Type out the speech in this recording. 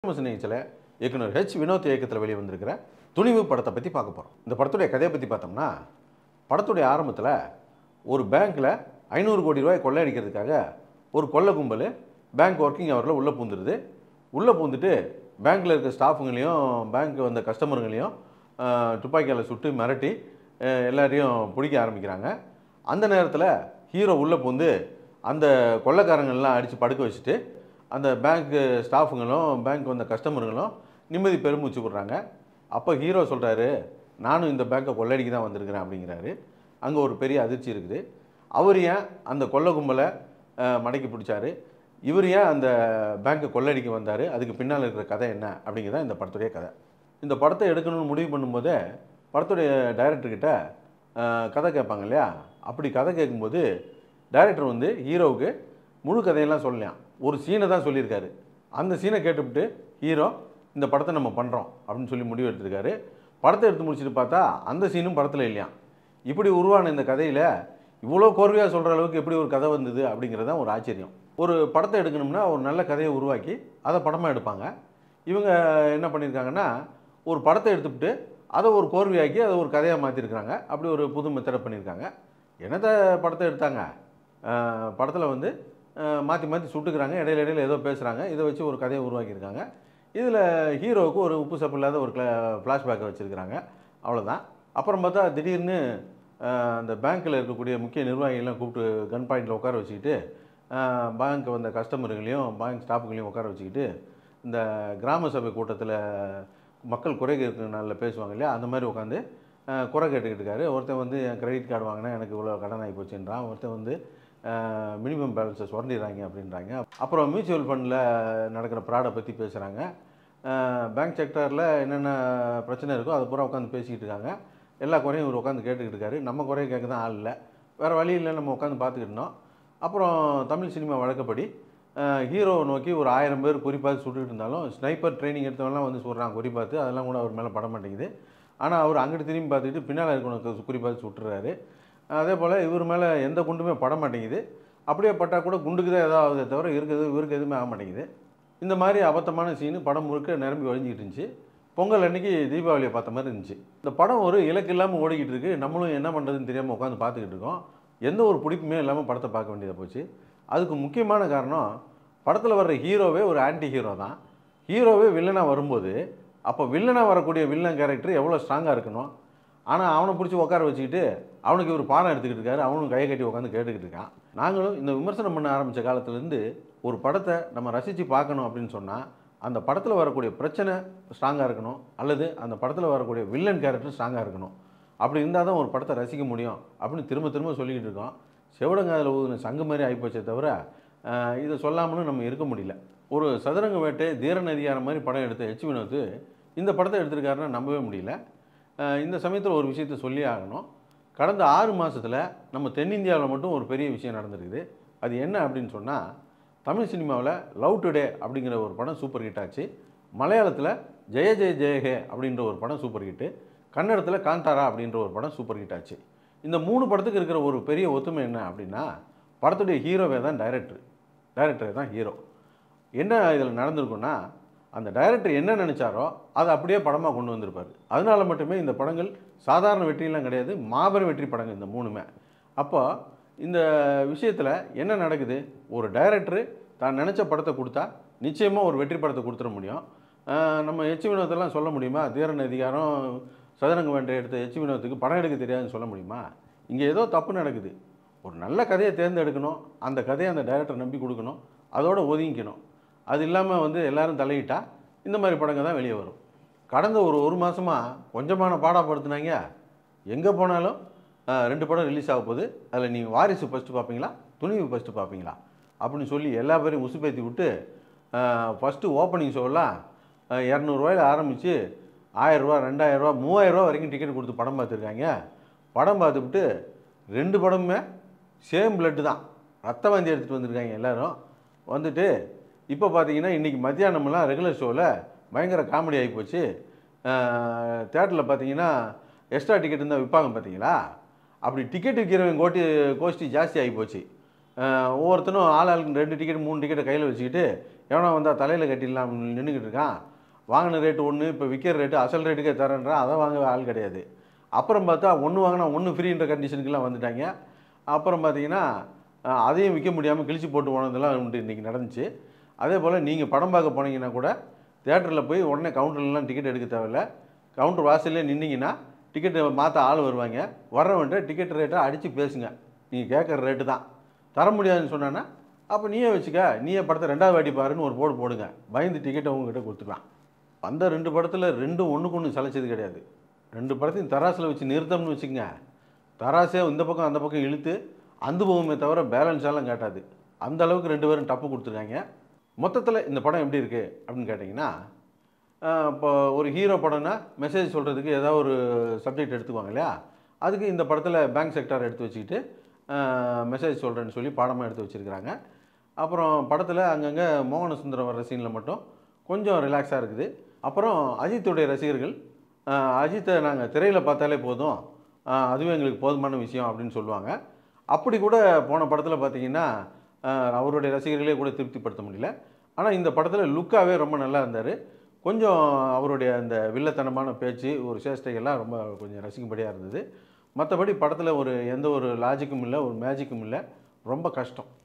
Christmas நிகழ்ச்சியில் இயக்குனர் H Vinod இயக்கத்தில் வெளியே வந்திருக்கிற துணிவு படத்தை பற்றி பார்க்க போகிறோம் இந்த படத்துடைய கதையை பற்றி பார்த்தோம்னா படத்துடைய ஆரம்பத்தில் ஒரு பேங்க்கில் ஐநூறு கோடி ரூபாய் கொள்ளையடிக்கிறதுக்காக ஒரு கொள்ளை கும்பல் பேங்க் ஒர்க்கிங் ஹவரில் உள்ளே பூந்துருது உள்ளே பூந்துட்டு பேங்க்கில் இருக்க ஸ்டாஃபுங்களையும் பேங்க் வந்த கஸ்டமருங்களையும் துப்பாக்கியால் சுட்டு மிரட்டி அஹ், எல்லாரையும் பிடிக்க ஆரம்பிக்கிறாங்க அந்த நேரத்தில் ஹீரோ உள்ளே பூந்து அந்த கொள்ளைக்காரங்கள்லாம் அடித்து படுக்க வச்சுட்டு அந்த பேங்க் ஸ்டாஃபுங்களும் பேங்க் வந்த கஸ்டமருங்களும் நிம்மதி பெருமூச்சு விடுறாங்க அப்போ ஹீரோ சொல்கிறாரு நானும் இந்த பேங்க்கை கொள்ளடிக்கு தான் வந்திருக்கிறேன் அப்படிங்கிறாரு அங்கே ஒரு பெரிய அதிர்ச்சி இருக்குது அவர் ஏன் அந்த கொள்ளை கும்பலை அஹ், மடக்கி பிடிச்சாரு இவர் ஏன் அந்த பேங்க்கை கொள்ளடிக்க வந்தார் அதுக்கு பின்னால் இருக்கிற கதை என்ன அப்படிங்கிறதான் இந்த படத்துடைய கதை இந்த படத்தை எடுக்கணும்னு முடிவு பண்ணும்போதே படத்துடைய டைரக்டர்கிட்ட கதை கேட்பாங்க இல்லையா அப்படி கதை கேட்கும்போது டைரக்டர் வந்து ஹீரோவுக்கு முழு கதையெல்லாம் சொல்லலையாம் ஒரு சீனை தான் சொல்லியிருக்காரு அந்த சீனை கேட்டுவிட்டு ஹீரோ இந்த படத்தை நம்ம பண்ணுறோம் அப்படின்னு சொல்லி முடிவு எடுத்திருக்காரு படத்தை எடுத்து முடிச்சுட்டு பார்த்தா அந்த சீனும் படத்தில் இல்லையாம் இப்படி உருவான இந்த கதையில் இவ்வளோ கோர்வையாக சொல்கிற அளவுக்கு எப்படி ஒரு கதை வந்தது அப்படிங்கிறது தான் ஒரு ஆச்சரியம் ஒரு படத்தை எடுக்கணும்னா ஒரு நல்ல கதையை உருவாக்கி அதை படமாக எடுப்பாங்க இவங்க என்ன பண்ணியிருக்காங்கன்னா ஒரு படத்தை எடுத்துவிட்டு அதை ஒரு கோர்வையாக்கி அதை ஒரு கதையாக மாற்றிருக்கிறாங்க அப்படி ஒரு புது மெத்தடை பண்ணியிருக்காங்க என்னத்த படத்தை எடுத்தாங்க படத்தில் வந்து மாற்றி மாற்றி சுட்டுக்கிறாங்க இடையில இடையில ஏதோ பேசுகிறாங்க இதை வச்சு ஒரு கதையை உருவாக்கியிருக்காங்க இதில் ஹீரோவுக்கு ஒரு உப்பு சப்பு இல்லாத ஒரு கிளா ஃப்ளாஷ்பேக்கை வச்சுருக்கிறாங்க அவ்வளோதான் அப்புறம் பார்த்தா திடீர்னு அஹ், அந்த பேங்க்கில் இருக்கக்கூடிய முக்கிய நிர்வாகிகள்லாம் கூப்பிட்டு கன் பாயிண்டில் உட்கார வச்சுக்கிட்டு பேங்க் வந்த கஸ்டமருங்களையும் பேங்க் ஸ்டாஃபுங்களையும் உட்கார வச்சுக்கிட்டு இந்த கிராம சபை கூட்டத்தில் மக்கள் குறை கேட்குற நாளில் பேசுவாங்க இல்லையா அந்த மாதிரி உட்காந்து அஹ், குறை கேட்டுக்கிட்டு இருக்காரு ஒருத்தன் வந்து என் கிரெடிட் கார்டு வாங்கினா எனக்கு இவ்வளோ கடன் ஆகி போச்சுன்றான் ஒருத்தன் வந்து மினிமம் பேலன்ஸை சுரண்டிடுறாங்க அப்படின்றாங்க அப்புறம் மியூச்சுவல் ஃபண்டில் நடக்கிற ப்ராடை பற்றி பேசுகிறாங்க பேங்க் செக்டரில் என்னென்ன பிரச்சனை இருக்கோ அதை பூரா உட்காந்து பேசிக்கிட்டு இருக்காங்க எல்லா குறையும் இவர் உட்காந்து கேட்டுக்கிட்டு இருக்காரு நம்ம குறையை கேட்க தான் ஆள் இல்லை வேறு வழி இல்லை நம்ம உட்காந்து பார்த்துக்கிட்டு இருந்தோம் அப்புறம் தமிழ் சினிமா வழக்கப்படி ஹீரோவை நோக்கி ஒரு ஆயிரம் பேர் குறிப்பாத்து சுட்டுக்கிட்டு இருந்தாலும் ஸ்னைப்பர் ட்ரைனிங் எடுத்தவங்கலாம் வந்து சொல்கிறான் குறிப்பாத்து அதெல்லாம் கூட அவர் மேலே பட மாட்டேங்குது ஆனால் அவர் அங்கிட்டு திரும்பி பார்த்துக்கிட்டு பின்னால் இருக்கணும் குறிப்பாத்து சுட்டுறாரு அதே போல் இவர் மேலே எந்த குண்டுமே பட மாட்டேங்குது அப்படியே பட்டால் கூட குண்டுக்கு தான் ஏதாவது ஆகுதே தவிர இருக்குது இவருக்கு எதுவுமே ஆக மாட்டேங்குது இந்த மாதிரி அபத்தமான சீனு படம் முழுக்க நிரம்பி வழிஞ்சிக்கிட்டு இருந்துச்சு பொங்கல் அன்னைக்கு தீபாவளியை பார்த்த மாதிரி இருந்துச்சு இந்த படம் ஒரு இலக்கு இல்லாமல் ஓடிக்கிட்டு இருக்கு நம்மளும் என்ன பண்ணுறதுன்னு தெரியாமல் உட்காந்து பார்த்துக்கிட்டு இருக்கோம் எந்த ஒரு பிடிப்புமே இல்லாமல் படத்தை பார்க்க வேண்டியதாக போச்சு அதுக்கு முக்கியமான காரணம் படத்தில் வர்ற ஹீரோவே ஒரு ஆன்டி ஹீரோ தான் ஹீரோவே வில்லனாக வரும்போது அப்போ வில்லனாக வரக்கூடிய வில்லன் கேரக்டர் எவ்வளோ ஸ்ட்ராங்காக இருக்கணும் ஆனால் அவனை பிடிச்சி உட்கார வச்சுக்கிட்டு அவனுக்கு ஒரு பாடம் எடுத்துக்கிட்டு இருக்காரு அவனும் கையை கட்டி உட்காந்து கேட்டுக்கிட்டு இருக்கான் நாங்களும் இந்த விமர்சனம் பண்ண ஆரம்பித்த காலத்துலேருந்து ஒரு படத்தை நம்ம ரசித்து பார்க்கணும் அப்படின்னு சொன்னால் அந்த படத்தில் வரக்கூடிய பிரச்சனை ஸ்ட்ராங்காக இருக்கணும் அல்லது அந்த படத்தில் வரக்கூடிய வில்லன் கேரக்டர் ஸ்ட்ராங்காக இருக்கணும் அப்படி இருந்தால் தான் ஒரு படத்தை ரசிக்க முடியும் அப்படின்னு திரும்ப திரும்ப சொல்லிக்கிட்டு இருக்கோம் செவடங்காதில் ஊதுன சங்கு மாதிரி ஆகிப்போச்சே தவிர ஆஹ், இதை சொல்லாமலும் நம்ம இருக்க முடியல ஒரு சதுரங்க வேட்டை தீரன் அதிகாரம் மாதிரி படம் எடுத்த எச் வினோத் இந்த படத்தை எடுத்திருக்காருன்னா நம்பவே முடியல ஆஹ், இந்த சமயத்தில் ஒரு விஷயத்தை சொல்லி ஆகணும் கடந்த ஆறு மாதத்தில் நம்ம தென்னிந்தியாவில் மட்டும் ஒரு பெரிய விஷயம் நடந்திருக்குது அது என்ன அப்படின்னு சொன்னால் தமிழ் சினிமாவில் லவ் டுடே அப்படிங்கிற ஒரு படம் சூப்பர் ஹிட் ஆச்சு மலையாளத்தில் ஜெய ஜெய ஜெயஹே அப்படின்ற ஒரு படம் சூப்பர் ஹிட்டு கன்னடத்தில் காந்தாரா அப்படின்ற ஒரு படம் சூப்பர் ஹிட் ஆச்சு இந்த மூணு படத்துக்கு இருக்கிற ஒரு பெரிய ஒத்துமை என்ன அப்படின்னா படத்துடைய ஹீரோவே தான் டைரக்டர் டைரக்டரே தான் ஹீரோ என்ன இதில் நடந்திருக்குன்னா அந்த டைரக்டர் என்ன நினச்சாரோ அதை அப்படியே படமாக கொண்டு வந்திருப்பார் அதனால மட்டுமே இந்த படங்கள் சாதாரண வெற்றியெல்லாம் கிடையாது மாபெரும் வெற்றி படங்கள் இந்த மூணுமே அப்போ இந்த விஷயத்தில் என்ன நடக்குது ஒரு டைரக்டர் தான் நினச்ச படத்தை கொடுத்தா நிச்சயமாக ஒரு வெற்றி படத்தை கொடுத்துட முடியும் ஆஹ் நம்ம எச் வினோதெல்லாம் சொல்ல முடியுமா தீரன் அதிகாரம் சதுரங்க வேண்டை எடுத்த எச் வினோத்துக்கு படம் எடுக்க தெரியாதுன்னு சொல்ல முடியுமா இங்கே ஏதோ தப்பு நடக்குது ஒரு நல்ல கதையை தேர்ந்தெடுக்கணும் அந்த கதையை அந்த டைரக்டர் நம்பி கொடுக்கணும் அதோட ஒதுங்கிக்கணும் அது இல்லாமல் வந்து எல்லாரும் தலையிட்டா இந்த மாதிரி படங்கள் தான் வெளியே வரும் கடந்த ஒரு ஒரு மாதமாக கொஞ்சமான பாடப்படுத்தினாங்க எங்கே போனாலும் ஆஹ், ரெண்டு படம் ரிலீஸ் ஆக போகுது அதில் நீங்கள் வாரிசு ஃபஸ்ட்டு பார்ப்பீங்களா துணிவு ஃபஸ்ட்டு பார்ப்பீங்களா அப்படின்னு சொல்லி எல்லா பேரையும் உசுப்பேத்தி விட்டு ஃபஸ்ட்டு ஓப்பனிங் ஷோலாம் இரநூறுவாயில் ஆரம்பித்து ஆயிரரூவா ரெண்டாயிரரூவா மூவாயிரரூவா வரைக்கும் டிக்கெட் கொடுத்து படம் பார்த்துருக்காங்க படம் பார்த்துவிட்டு ரெண்டு படமுமே சேம் பிளட்டு தான் ரத்த வாந்தி எடுத்துகிட்டு வந்திருக்காங்க எல்லாரும் வந்துட்டு இப்போ பார்த்தீங்கன்னா இன்றைக்கி மத்தியானமெல்லாம் ரெகுலர் ஷோவில் பயங்கர காமெடி ஆகிப்போச்சு தேட்டரில் பார்த்தீங்கன்னா எக்ஸ்ட்ரா டிக்கெட் இருந்தால் விற்பாங்க பார்த்தீங்களா அப்படி டிக்கெட் விற்கிறவங்க கோட்டி கோஷ்டி ஜாஸ்தி ஆகி போச்சு ஒவ்வொருத்தனும் ஆள் ஆளுக்கு ரெண்டு டிக்கெட் மூணு டிக்கெட்டை கையில் வச்சுக்கிட்டு எவனோ வந்தால் தலையில் கட்டிடலாம் நின்றுக்கிட்டு இருக்கான் வாங்கின ரேட்டு ஒன்று இப்போ விற்கிற ரேட்டு அசல் ரேட்டுக்கே தரேன்றான் அதை வாங்க ஆள் கிடையாது அப்புறம் பார்த்தா ஒன்று வாங்கினா ஒன்று ஃப்ரீன்ற கண்டிஷனுக்கெல்லாம் வந்துட்டாங்க அப்புறம் பார்த்தீங்கன்னா அஹ், அதையும் விற்க முடியாமல் கிழிச்சு போட்டு போனதெல்லாம் உண்டு இன்றைக்கி நடந்துச்சு அதே போல் நீங்கள் படம் பார்க்க போனீங்கன்னா கூட தேட்டரில் போய் உடனே கவுண்டர்லாம் டிக்கெட் எடுக்க தேவையில்ல கவுண்டர் வாசல்லே நின்னீங்கன்னா டிக்கெட்டு மாற்ற ஆள் வருவாங்க வர்றவன்ட்டு டிக்கெட் ரேட்டை அடித்து பேசுங்க நீங்கள் கேட்குற ரேட்டு தான் தர முடியாதுன்னு சொன்னான்னா அப்போ நீயே வச்சுக்க நீயே படத்தை ரெண்டாவது வாட்டி பாருன்னு ஒரு போர்டு போடுங்க பயந்து டிக்கெட்டை உங்ககிட்ட கொடுத்துக்கலாம் அந்த ரெண்டு படத்தில் ரெண்டும் ஒன்றுக்கு ஒன்று சளைச்சது கிடையாது ரெண்டு படத்தையும் தராசில் வச்சு நிறுத்தம்னு வச்சுக்கங்க தராசே இந்த பக்கம் அந்த பக்கம் இழுத்து அந்த போகுமே தவிர பேலன்ஸ் எல்லாம் காட்டாது அந்த அளவுக்கு ரெண்டு பேரும் டப்பு கொடுத்துருக்காங்க மொத்தத்தில் இந்த படம் எப்படி இருக்குது அப்படின்னு கேட்டிங்கன்னா ஆஹ் இப்போ ஒரு ஹீரோ படம்னா மெசேஜ் சொல்கிறதுக்கு ஏதாவது ஒரு சப்ஜெக்ட் எடுத்துக்குவாங்க இல்லையா அதுக்கு இந்த படத்தில் பேங்க் செக்டார் எடுத்து வச்சுக்கிட்டு மெசேஜ் சொல்கிறேன்னு சொல்லி பாடமாக எடுத்து வச்சுருக்கிறாங்க அப்புறம் படத்தில் அங்கங்கே மோகன சுந்தரம் வர்ற சீனில் மட்டும் கொஞ்சம் ரிலாக்ஸாக இருக்குது அப்புறம் அஜித்துடைய ரசிகர்கள் ஆஹ் அஜித்தை நாங்கள் திரையில் பார்த்தாலே போதும் ஆஹ் அதுவே எங்களுக்கு போதுமான விஷயம் அப்படின்னு சொல்லுவாங்க அப்படி கூட போன படத்தில் பார்த்தீங்கன்னா ஆஹ் அவருடைய ரசிகர்களே கூட திருப்திப்படுத்த முடியல ஆனால் இந்த படத்தில் லுக்காகவே ரொம்ப நல்லா இருந்தார் கொஞ்சம் அவருடைய அந்த வில்லத்தனமான பேச்சு ஒரு சேஷ்டைகள்லாம் ரொம்ப கொஞ்சம் ரசிக்கும்படியாக இருந்தது மற்றபடி படத்தில் ஒரு எந்த ஒரு லாஜிக்கும் இல்லை ஒரு மேஜிக்கும் இல்லை ரொம்ப கஷ்டம்